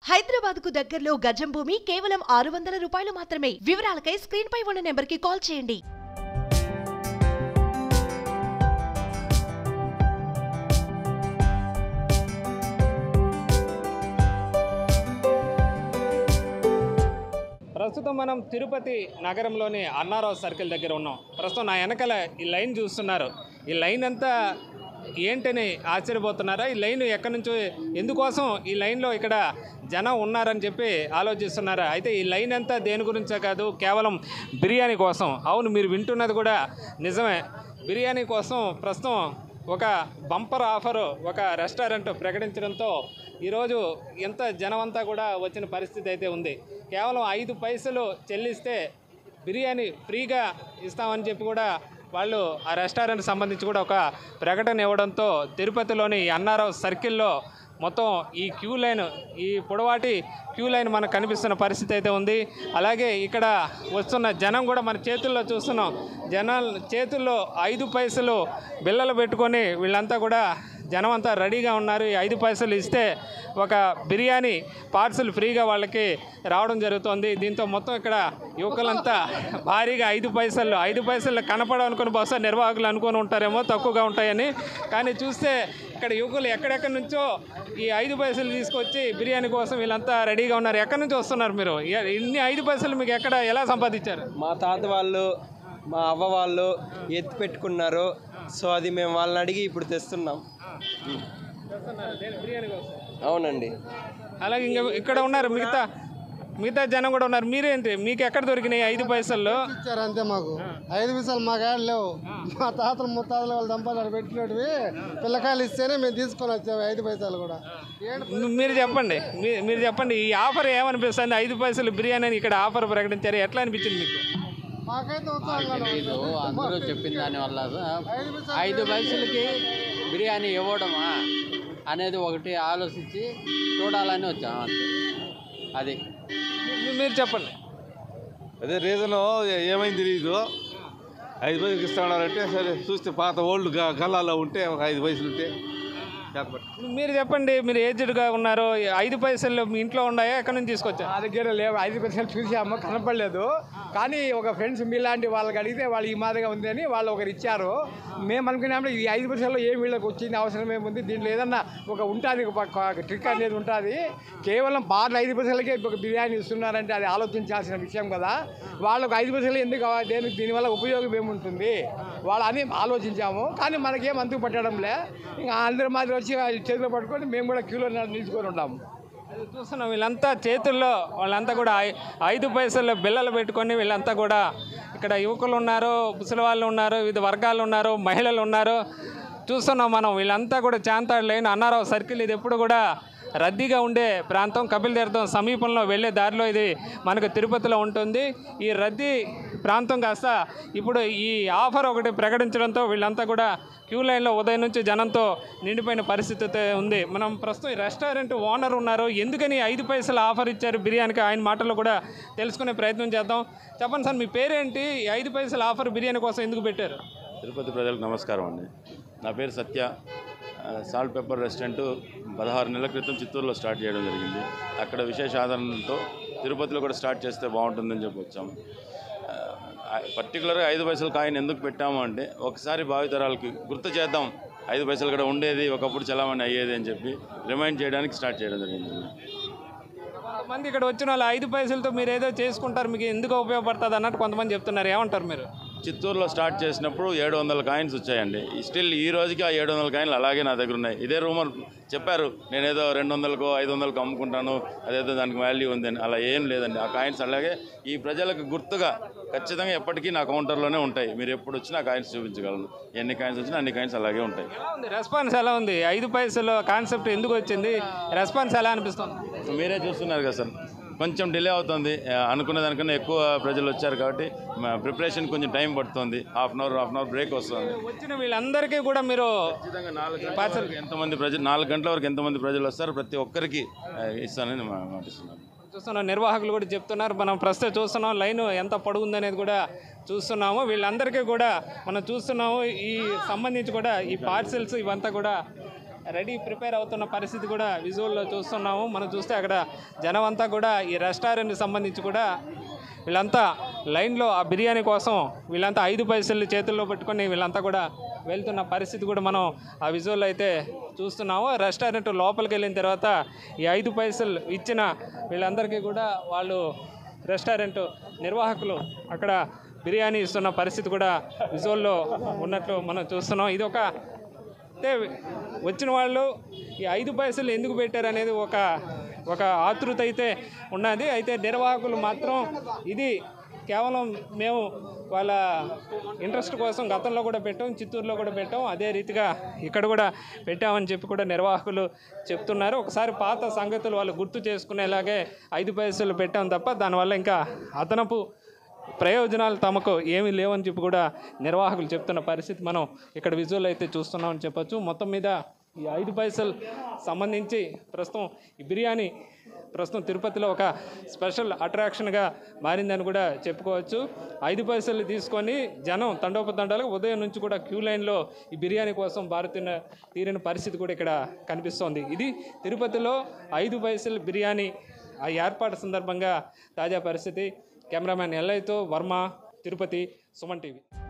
హైదరాబాద్ కు దగ్గరలో గజం భూమి కేవలం ఆరు వందల రూపాయలు మాత్రమే వివరాలకై స్క్రీన్ పై ఉన్న నెంబర్ కి కాల్ చేయండి ప్రస్తుతం మనం తిరుపతి నగరంలోని అన్నారావు సర్కిల్ దగ్గర ఉన్నాం ప్రస్తుతం నా వెనకాల ఈ లైన్ చూస్తున్నారు ఈ లైన్ అంతా ఏంటని ఆశ్చర్యపోతున్నారా ఈ లైన్ ఎక్కడి నుంచో ఎందుకోసం ఈ లైన్లో ఇక్కడ జనం ఉన్నారని చెప్పి ఆలోచిస్తున్నారా అయితే ఈ లైన్ అంతా దేని గురించే కాదు కేవలం బిర్యానీ కోసం అవును మీరు వింటున్నది కూడా నిజమే బిర్యానీ కోసం ప్రస్తుతం ఒక బంపర్ ఆఫరు ఒక రెస్టారెంట్ ప్రకటించడంతో ఈరోజు ఎంత జనమంతా కూడా వచ్చిన పరిస్థితి అయితే ఉంది కేవలం ఐదు పైసలు చెల్లిస్తే బిర్యానీ ఫ్రీగా ఇస్తామని చెప్పి కూడా వాళ్ళు ఆ రెస్టారెంట్ సంబంధించి కూడా ఒక ప్రకటన ఇవ్వడంతో తిరుపతిలోని అన్నారావు సర్కిల్లో మొత్తం ఈ క్యూ లైన్ ఈ పొడవాటి క్యూ లైన్ మనకు కనిపిస్తున్న పరిస్థితి అయితే ఉంది అలాగే ఇక్కడ వస్తున్న జనం కూడా మన చేతుల్లో చూస్తున్నాం జనాల చేతుల్లో ఐదు పైసలు బిల్లలు పెట్టుకొని వీళ్ళంతా కూడా జనం అంతా రెడీగా ఉన్నారు ఈ ఐదు పైసలు ఇస్తే ఒక బిర్యానీ పార్సల్ ఫ్రీగా వాళ్ళకి రావడం జరుగుతుంది దీంతో మొత్తం ఇక్కడ యువకులంతా భారీగా ఐదు పైసలు ఐదు పైసలు కనపడనుకుని బహుశా నిర్వాహకులు అనుకొని ఉంటారేమో తక్కువగా ఉంటాయని కానీ చూస్తే ఇక్కడ యువకులు ఎక్కడెక్కడి నుంచో ఈ ఐదు పైసలు తీసుకొచ్చి బిర్యానీ కోసం వీళ్ళంతా రెడీగా ఉన్నారు ఎక్కడి నుంచి వస్తున్నారు మీరు ఎ- ఇన్ని ఐదు పైసలు మీకు ఎక్కడ ఎలా సంపాదించారు మా తాత వాళ్ళు మా అవ్వ వాళ్ళు ఎత్తి పెట్టుకున్నారు సో అది మేము వాళ్ళని అడిగి ఇప్పుడు తెస్తున్నాం బిర్యానీ కోసం అవునండి అలాగే ఇంకా ఇక్కడ ఉన్నారు మిగతా మిగతా జనం కూడా ఉన్నారు మీరేంటి మీకు ఎక్కడ దొరికినాయి ఐదు పైసల్లో ఇచ్చారు అంతే మాకు ఐదు పైసలు మా కాడ లేవు మా తాతలు ముత్తాతలు వాళ్ళు దంపాలు పెట్టినవి పిల్లకాయలు ఇస్తేనే మేము తీసుకొని వచ్చాము ఐదు పైసలు కూడా ఏంటి మీ- మీరు చెప్పండి మీ- మీరు చెప్పండి ఈ ఆఫర్ ఏమనిపిస్తుంది ఐదు పైసలు బిర్యానీ అని ఇక్కడ ఆఫర్ ప్రకటించారు ఎట్లా అనిపించింది మీకు మాకైతే ఉత్సాహంగా తెలీదు అందరూ చెప్పిన దానివల్ల ఐదు పైసలు ఐదు పైసలకి బిర్యానీ ఇవ్వడమా అనేది ఒకటి ఆలోచించి చూడాలని వచ్చాం అంతే అది మీ- మీరు చెప్పండి అదే రీజను ఏమైంది తెలియదు ఐదు పైసలకి ఇస్తాడారంటే సరే చూస్తే పాత ఓల్డ్ గ గల్లాలో ఉంటే ఒక ఐదు పైసలు ఉంటే చేతపట్టు మీరు చెప్పండి మీరు ఏజ్డ్గా ఉన్నారు ఈ ఐదు పైసలు మీ ఇంట్లో ఉన్నాయా ఎక్కడి నుంచి తీసుకొచ్చారు మా దగ్గర లేవు ఐదు పైసలు చూసాము కనపడలేదు కానీ ఒక ఫ్రెండ్స్ మీలాంటి వాళ్ళకి అడిగితే వాళ్ళు ఈ మాదిరిగా ఉంది అని వాళ్ళు ఒకరు ఇచ్చారు మేము అనుకున్నాము ఈ ఐదు పైసల్లో ఏం వీళ్ళకి వచ్చింది అవసరం ఏముంది దీంట్లో ఏదన్నా ఒక ఉంటుంది ఒక ట్రిక్ అనేది ఉంటుంది కేవలం బార్లు ఐదు పైసలకే ఒక బిర్యానీ ఇస్తున్నారంటే అది ఆలోచించాల్సిన విషయం కదా వాళ్ళకు ఐదు పైసలు ఎందుకు కావాలి? దేనికి దీనివల్ల ఉపయోగం ఏముంటుంది వాళ్ళు అని ఆలోచించాము కానీ మనకేం అందుకు పట్టడంలే ఇంకా అందరి మాదిరి వచ్చి చేతిలో పట్టుకొని మేము కూడా క్యూలో నిలుచుకొని ఉన్నాము అది చూస్తున్నాం వీళ్ళంతా చేతుల్లో వాళ్ళంతా కూడా ఐ- ఐదు పైసలు బిల్లలు పెట్టుకొని వీళ్ళంతా కూడా ఇక్కడ యువకులు ఉన్నారు ముసలి వాళ్ళు ఉన్నారు వివిధ వర్గాలు ఉన్నారు మహిళలు ఉన్నారు చూస్తున్నాం మనం వీళ్ళంతా కూడా చాంతాడు లేని అన్నారావు సర్కిల్ ఇది ఎప్పుడు కూడా రద్దీగా ఉండే ప్రాంతం కపిల్ తీర్థం సమీపంలో వెళ్ళే దారిలో ఇది మనకు తిరుపతిలో ఉంటుంది ఈ రద్దీ ప్రాంతం కాస్త ఇప్పుడు ఈ ఆఫర్ ఒకటి ప్రకటించడంతో వీళ్ళంతా కూడా క్యూ లైన్లో ఉదయం నుంచి జనంతో నిండిపోయిన పరిస్థితి అయితే ఉంది మనం ప్రస్తుతం ఈ రెస్టారెంట్ ఓనర్ ఉన్నారు ఎందుకని ఐదు పైసలు ఆఫర్ ఇచ్చారు బిర్యానీకి ఆయన మాటల్లో కూడా తెలుసుకునే ప్రయత్నం చేద్దాం చెప్పండి సార్ మీ పేరేంటి ఈ ఐదు పైసలు ఆఫర్ బిర్యానీ కోసం ఎందుకు పెట్టారు తిరుపతి ప్రజలకు నమస్కారం అండి నా పేరు సత్య ఆ, సాల్ట్ పెప్పర్ రెస్టారెంట్ పదహారు నెలల క్రితం చిత్తూరులో స్టార్ట్ చేయడం జరిగింది అక్కడ విశేష ఆదరణతో తిరుపతిలో కూడా స్టార్ట్ చేస్తే బాగుంటుందని చెప్పి వచ్చాము ఆ, పర్టికులర్గా ఐదు పైసల కాయిన్ ఎందుకు పెట్టాము అంటే ఒకసారి భావితరాలకి గుర్తు చేద్దాం ఐదు పైసలు కూడా ఉండేది ఒకప్పుడు చలామణి అయ్యేది అని చెప్పి రిమైండ్ చేయడానికి స్టార్ట్ చేయడం జరిగింది కొంతమంది ఇక్కడ వచ్చిన వాళ్ళు ఐదు పైసలతో మీరు ఏదో చేసుకుంటారు మీకు ఎందుకు ఉపయోగపడుతుంది అన్నట్టు కొంతమంది చెప్తున్నారు ఏమంటారు మీరు చిత్తూరులో స్టార్ట్ చేసినప్పుడు ఏడు వందల కాయిన్స్ వచ్చాయండి స్టిల్ ఈ రోజుకి ఆ ఏడు వందల కాయిన్లు అలాగే నా దగ్గర ఉన్నాయి ఇదే రూమర్ చెప్పారు నేనేదో రెండు వందలకు ఐదు వందలకు అమ్ముకుంటాను అదేదో దానికి వాల్యూ ఉందని అలా ఏం లేదండి ఆ కాయిన్స్ అలాగే ఈ ప్రజలకు గుర్తుగా ఖచ్చితంగా ఎప్పటికీ నా కౌంటర్లోనే ఉంటాయి మీరు ఎప్పుడు వచ్చినా ఆ కాయిన్స్ చూపించగలను ఎన్ని కాయిన్స్ వచ్చినా అన్ని కాయిన్స్ అలాగే ఉంటాయి ఎలా ఉంది రెస్పాన్స్ ఎలా ఉంది ఐదు పైసలు కాన్సెప్ట్ ఎందుకు వచ్చింది రెస్పాన్స్ ఎలా అనిపిస్తుంది మీరే చూస్తున్నారు కదా సార్ కొంచెం డిలే అవుతుంది ఆ, అనుకున్న దానికన్నా ఎక్కువ ప్రజలు వచ్చారు కాబట్టి ప్రిపరేషన్ కొంచెం టైం పడుతుంది half an hour half an hour break వస్తుంది వచ్చిన వీళ్ళందరికీ కూడా మీరు ఖచ్చితంగా నాలుగు గంటల వరకు ఎంతమంది ప్రజలు నాలుగు గంటల వరకు ఎంతమంది ప్రజలు వస్తారు ప్రతి ఒక్కరికి ఆ, ఇస్తానని మా- మాటిస్తున్నాను చూస్తున్నాం నిర్వాహకులు కూడా చెప్తున్నారు మనం ప్రస్తుతం చూస్తున్నాం లైన్ ఎంత పొడుగుంది అనేది కూడా చూస్తున్నాము వీళ్ళందరికీ కూడా మనం చూస్తున్నాము ఈ సంబంధించి కూడా ఈ పార్సిల్స్ ఇవంతా కూడా రెడీ ప్రిపేర్ అవుతున్న పరిస్థితి కూడా విజువల్లో చూస్తున్నాము మనం చూస్తే అక్కడ జనం అంతా కూడా ఈ రెస్టారెంట్కి సంబంధించి కూడా వీళ్ళంతా లైన్లో ఆ బిర్యానీ కోసం వీళ్ళంతా ఐదు పైసలు చేతుల్లో పట్టుకొని వీళ్ళంతా కూడా వెళ్తున్న పరిస్థితి కూడా మనం ఆ విజువల్ అయితే చూస్తున్నాము రెస్టారెంట్ లోపలికి వెళ్ళిన తర్వాత ఈ ఐదు పైసలు ఇచ్చిన వీళ్ళందరికీ కూడా వాళ్ళు రెస్టారెంట్ నిర్వాహకులు అక్కడ బిర్యానీ ఇస్తున్న పరిస్థితి కూడా విజువల్లో ఉన్నట్లు మనం చూస్తున్నాం ఇది ఒక అంటే వచ్చిన వాళ్ళు ఈ ఐదు పైసలు ఎందుకు పెట్టారు అనేది ఒక ఒక ఆతృత అయితే ఉన్నది అయితే నిర్వాహకులు మాత్రం ఇది కేవలం మేము వాళ్ళ ఇంట్రెస్ట్ కోసం గతంలో కూడా పెట్టాం చిత్తూరులో కూడా పెట్టాం అదే రీతిగా ఇక్కడ కూడా పెట్టామని చెప్పి కూడా నిర్వాహకులు చెప్తున్నారు ఒకసారి పాత సంగతులు వాళ్ళు గుర్తు చేసుకునేలాగే ఐదు పైసలు పెట్టాం తప్ప దానివల్ల ఇంకా అదనపు ప్రయోజనాలు తమకు ఏమీ లేవని చెప్పి కూడా నిర్వాహకులు చెప్తున్న పరిస్థితి మనం ఇక్కడ విజువల్ అయితే చూస్తున్నామని చెప్పొచ్చు మొత్తం మీద ఈ ఐదు పైసలు సంబంధించి ప్రస్తుతం ఈ బిర్యానీ ప్రస్తుతం తిరుపతిలో ఒక స్పెషల్ అట్రాక్షన్గా మారిందని కూడా చెప్పుకోవచ్చు ఐదు పైసలు తీసుకొని జనం తండోపతండాలుగా ఉదయం నుంచి కూడా క్యూ లైన్లో ఈ బిర్యానీ కోసం భారతీయ తీరిన పరిస్థితి కూడా ఇక్కడ కనిపిస్తోంది ఇది తిరుపతిలో ఐదు పైసలు బిర్యానీ ఆ ఏర్పాటు సందర్భంగా తాజా పరిస్థితి కెమెరామ్యాన్ ఎల్ఐతో వర్మ తిరుపతి సుమన్ టీవీ